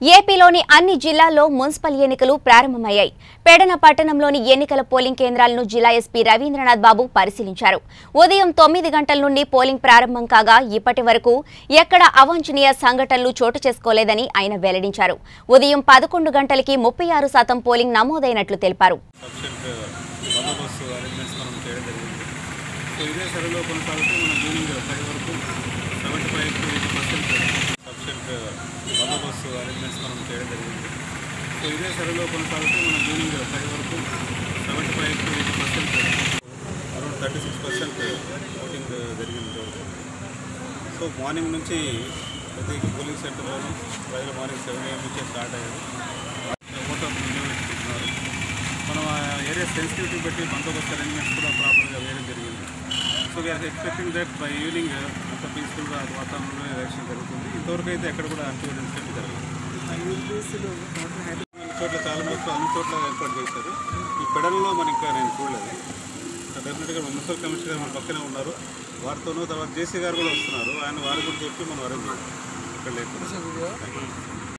ఏపీలోని అన్ని జిల్లాల్లో మున్సిపల్ ఎన్నికలు ప్రారంభమయ్యాయి పెడన పట్టణంలోని ఎన్నికల పోలింగ్ కేంద్రాలను జిల్లా ఎస్పీ రవీంద్రనాథ్ బాబు పరిశీలించారు ఉదయం తొమ్మిది గంటల నుండి పోలింగ్ ప్రారంభం కాగా ఇప్పటి వరకు ఎక్కడ అవాంఛనీయ సంఘటనలు చోటు చేసుకోలేదని ఆయన వెల్లడించారు ఉదయం పదకొండు గంటలకి ముప్పై ఆరు శాతం పోలింగ్ నమోదైనట్లు తెలిపారు సఫిషియెంట్ బందోబస్తు అరేంజ్మెంట్స్ మనం చేయడం జరిగింది సో ఇదే సరిలో కొనసాగుతూ మనం జూనింగ్ ఫైవ్ వరకు seventy five to eighty percent sufficient బందోబస్తు అరేంజ్మెంట్స్ మనం చేయడం జరిగింది సో ఇదే సరిలో కొనసాగుతూ మనం జూనింగ్ ఫైవ్ వరకు seventy five to eighty percent around thirty six percent voting జరిగింది ఇంతవరకు సో మార్నింగ్ నుంచి ప్రతి పోలింగ్ సెంటర్లోనూ ప్రజలు మార్నింగ్ సెవెన్ ఏఎం నుంచే స్టార్ట్ అయ్యారు ఓటర్ వినియోగించుకుంటున్నారు మనం ఆ ఏరియా సెన్సిటివిటీ బట్టి బందోబస్తు అరేంజ్మెంట్స్ కూడా ప్రాపర్గా వేయడం జరిగింది so we're expecting that by evening అంత పీస్ఫుల్గా వాతావరణంలో ఎలక్షన్ జరుగుతుంది ఇంతవరకు అయితే ఎక్కడ కూడా అన్సూర్ ఇన్సిడెంట్ జరగలేదు అన్ని చోట్ల చాలా మటుకు అన్ని చోట్ల ఏర్పాటు చేశారు ఈ పెడల్లో మనం ఇంకా నేను చూడలేదు డెఫినెట్గా మున్సిపల్ కమిషనర్ గారు మన పక్కనే ఉన్నారు వారితోనూ తర్వాత జేసీ గారు కూడా వస్తున్నారు ఆయన వారి గురించి చెప్పి మనం అరేంజ్ చేస్తాం ఇక్కడ లేకుండా